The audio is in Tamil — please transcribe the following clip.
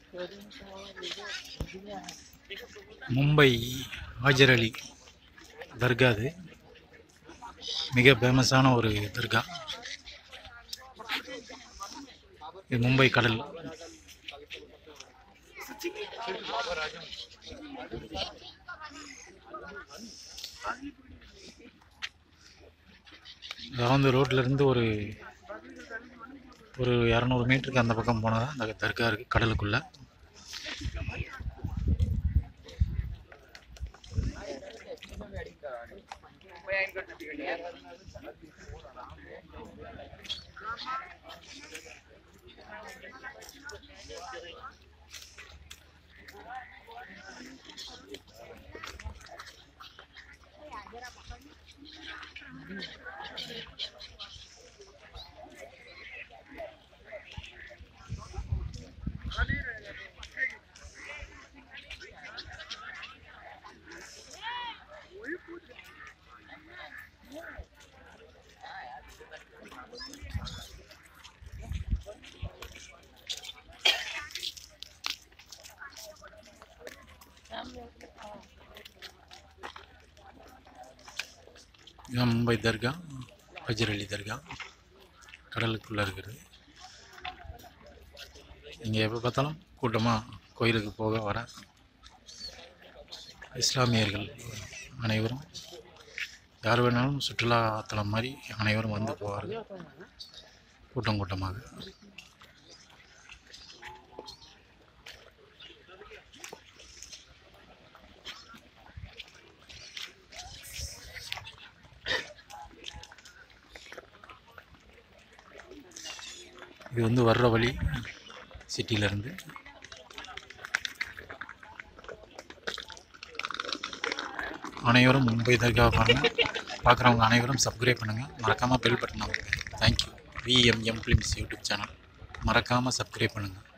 மும்பை ஹாஜர் அலி தர்கா அது மிக ஃபேமஸான ஒரு தர்கா இது மும்பை கடல் வந்து ரோட்ல இருந்து ஒரு ஒரு இரநூறு மீட்டருக்கு அந்த பக்கம் போனால் தான் அந்த தர்கா இருக்குது கடலுக்குள்ளே இதுதான் மும்பை தர்கா ஹஜர் அலி தர்கா கடலுக்குள்ளே இருக்கிறது இங்கே எப்போ பார்த்தாலும் கூட்டமாக கோயிலுக்கு போக வர இஸ்லாமியர்கள் அனைவரும் யார் வேணாலும் சுற்றுலாத்தலம் மாதிரி அனைவரும் வந்து போவார்கள் கூட்டம் கூட்டமாக இது வந்து வர்ற வழி சிட்டியிலேருந்து அனைவரும் மும்பை தர்கா பாருங்கள் பார்க்குறவங்க அனைவரும் சப்ஸ்கிரைப் பண்ணுங்கள் மறக்காமல் பெல் பட்டன் அமைங்க thank you VMM films YouTube channel மறக்காமல் சப்ஸ்கிரைப் பண்ணுங்கள்